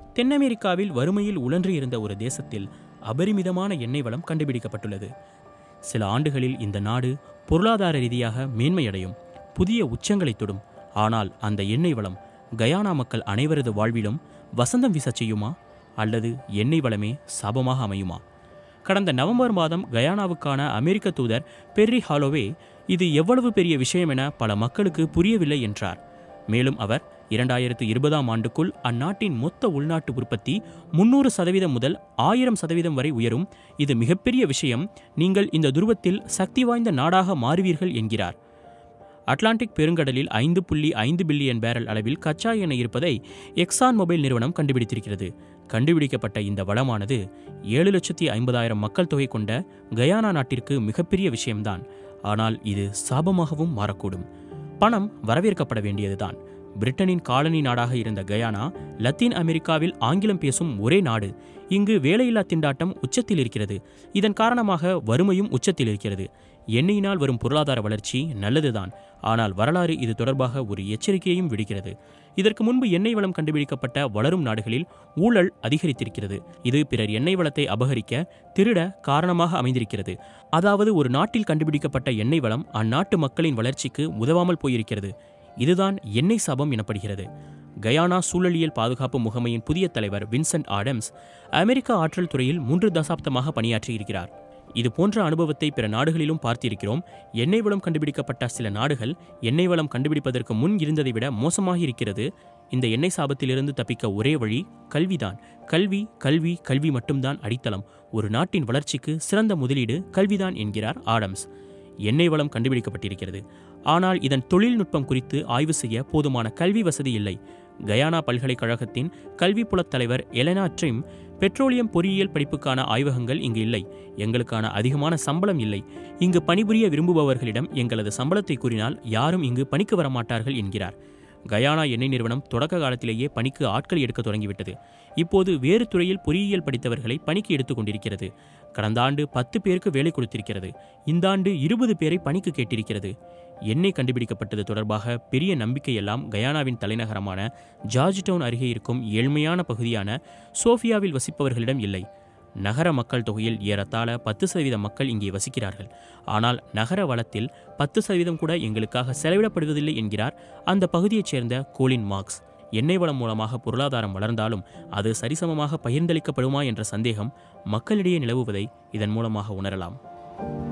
தென் அமெரிக்காவில் வறுமையில் உழன்று இருந்த ஒரு தேசத்தில் அபரிமிதமான எண்ணெய் வளம் கண்டுபிடிக்கப்பட்டுள்ளது சில ஆண்டுகளில் இந்த நாடு பொருளாதார ரீதியாக மேன்மையடையும் புதிய உச்சங்களை தொடும் ஆனால் அந்த எண்ணெய் வளம் கயானா மக்கள் அனைவரது வாழ்விலும் வசந்தம் வீசச் செய்யுமா அல்லது எண்ணெய் வளமே சாபமாக அமையுமா கடந்த நவம்பர் மாதம் கயானாவுக்கான அமெரிக்க தூதர் பெர்ரி ஹாலோவே இது எவ்வளவு பெரிய விஷயம் என பல மக்களுக்கு புரியவில்லை என்றார் மேலும் அவர் இரண்டாயிரத்து இருபதாம் ஆண்டுக்குள் அந்நாட்டின் மொத்த உள்நாட்டு உற்பத்தி முன்னூறு சதவீதம் முதல் ஆயிரம் சதவீதம் வரை உயரும் இது மிகப்பெரிய விஷயம் நீங்கள் இந்த துருவத்தில் சக்தி வாய்ந்த நாடாக மாறுவீர்கள் என்கிறார் அட்லாண்டிக் பெருங்கடலில் ஐந்து புள்ளி ஐந்து பில்லியன் பேரல் அளவில் கச்சா எண்ணெய் இருப்பதை எக்ஸான் மொபைல் நிறுவனம் கண்டுபிடித்திருக்கிறது கண்டுபிடிக்கப்பட்ட இந்த வளமானது ஏழு லட்சத்தி ஐம்பதாயிரம் மக்கள் தொகை கொண்ட கயானா நாட்டிற்கு மிகப்பெரிய விஷயம்தான் ஆனால் இது சாபமாகவும் மாறக்கூடும் பணம் வரவேற்கப்பட வேண்டியதுதான் பிரிட்டனின் காலனி நாடாக இருந்த கயானா லத்தீன் அமெரிக்காவில் ஆங்கிலம் பேசும் ஒரே நாடு இங்கு வேலையில்லா திண்டாட்டம் உச்சத்தில் இருக்கிறது இதன் காரணமாக வறுமையும் உச்சத்தில் இருக்கிறது எண்ணெயினால் வரும் பொருளாதார வளர்ச்சி நல்லதுதான் ஆனால் வரலாறு இது தொடர்பாக ஒரு எச்சரிக்கையையும் விடுக்கிறது இதற்கு முன்பு எண்ணெய் வளம் கண்டுபிடிக்கப்பட்ட வளரும் நாடுகளில் ஊழல் அதிகரித்திருக்கிறது இது பிறர் எண்ணெய் வளத்தை அபகரிக்க திருட காரணமாக அமைந்திருக்கிறது அதாவது ஒரு நாட்டில் கண்டுபிடிக்கப்பட்ட எண்ணெய் வளம் அந்நாட்டு மக்களின் வளர்ச்சிக்கு உதவாமல் போயிருக்கிறது இதுதான் எண்ணெய் சாபம் எனப்படுகிறது கயானா சூழலியல் பாதுகாப்பு முகமையின் புதிய தலைவர் வின்சென்ட் ஆடம்ஸ் அமெரிக்க ஆற்றல் துறையில் மூன்று தசாப்தமாக பணியாற்றியிருக்கிறார் இது போன்ற அனுபவத்தை பிற நாடுகளிலும் பார்த்திருக்கிறோம் எண்ணெய் வளம் கண்டுபிடிக்கப்பட்ட சில நாடுகள் எண்ணெய் வளம் கண்டுபிடிப்பதற்கு முன் இருந்ததை விட மோசமாக இருக்கிறது இந்த எண்ணெய் சாபத்திலிருந்து தப்பிக்க ஒரே வழி கல்விதான் கல்வி கல்வி கல்வி மட்டும்தான் அடித்தளம் ஒரு நாட்டின் வளர்ச்சிக்கு சிறந்த முதலீடு கல்விதான் என்கிறார் ஆடம்ஸ் எண்ணெய் வளம் கண்டுபிடிக்கப்பட்டிருக்கிறது ஆனால் இதன் தொழில்நுட்பம் குறித்து ஆய்வு செய்ய போதுமான கல்வி வசதி இல்லை கயானா பல்கலைக்கழகத்தின் கல்வி புலத் தலைவர் எலனா ட்ரிம் பெட்ரோலியம் பொறியியல் படிப்புக்கான ஆய்வகங்கள் இங்கு இல்லை எங்களுக்கான அதிகமான சம்பளம் இல்லை இங்கு பணிபுரிய விரும்புபவர்களிடம் எங்களது சம்பளத்தை கூறினால் யாரும் இங்கு பணிக்கு வரமாட்டார்கள் என்கிறார் கயானா எண்ணெய் நிறுவனம் தொடக்க காலத்திலேயே பணிக்கு ஆட்கள் எடுக்க தொடங்கிவிட்டது இப்போது வேறு துறையில் பொறியியல் படித்தவர்களை பணிக்கு எடுத்துக் கொண்டிருக்கிறது கடந்த ஆண்டு பத்து பேருக்கு வேலை கொடுத்திருக்கிறது இந்த ஆண்டு இருபது பேரை பணிக்கு கேட்டிருக்கிறது எண்ணெய் கண்டுபிடிக்கப்பட்டது தொடர்பாக பெரிய நம்பிக்கையெல்லாம் கயானாவின் தலைநகரமான ஜார்ஜ் டவுன் அருகே இருக்கும் ஏழ்மையான பகுதியான சோஃபியாவில் வசிப்பவர்களிடம் இல்லை நகர மக்கள் தொகையில் ஏறத்தாழ பத்து சதவீத மக்கள் இங்கே வசிக்கிறார்கள் ஆனால் நகர வளத்தில் பத்து சதவீதம் கூட எங்களுக்காக செலவிடப்படுவதில்லை என்கிறார் அந்த பகுதியைச் சேர்ந்த கோலின் மார்க்ஸ் எண்ணெய் வளம் மூலமாக பொருளாதாரம் வளர்ந்தாலும் அது சரிசமமாக பகிர்ந்தளிக்கப்படுமா என்ற சந்தேகம் மக்களிடையே நிலவுவதை இதன் மூலமாக உணரலாம்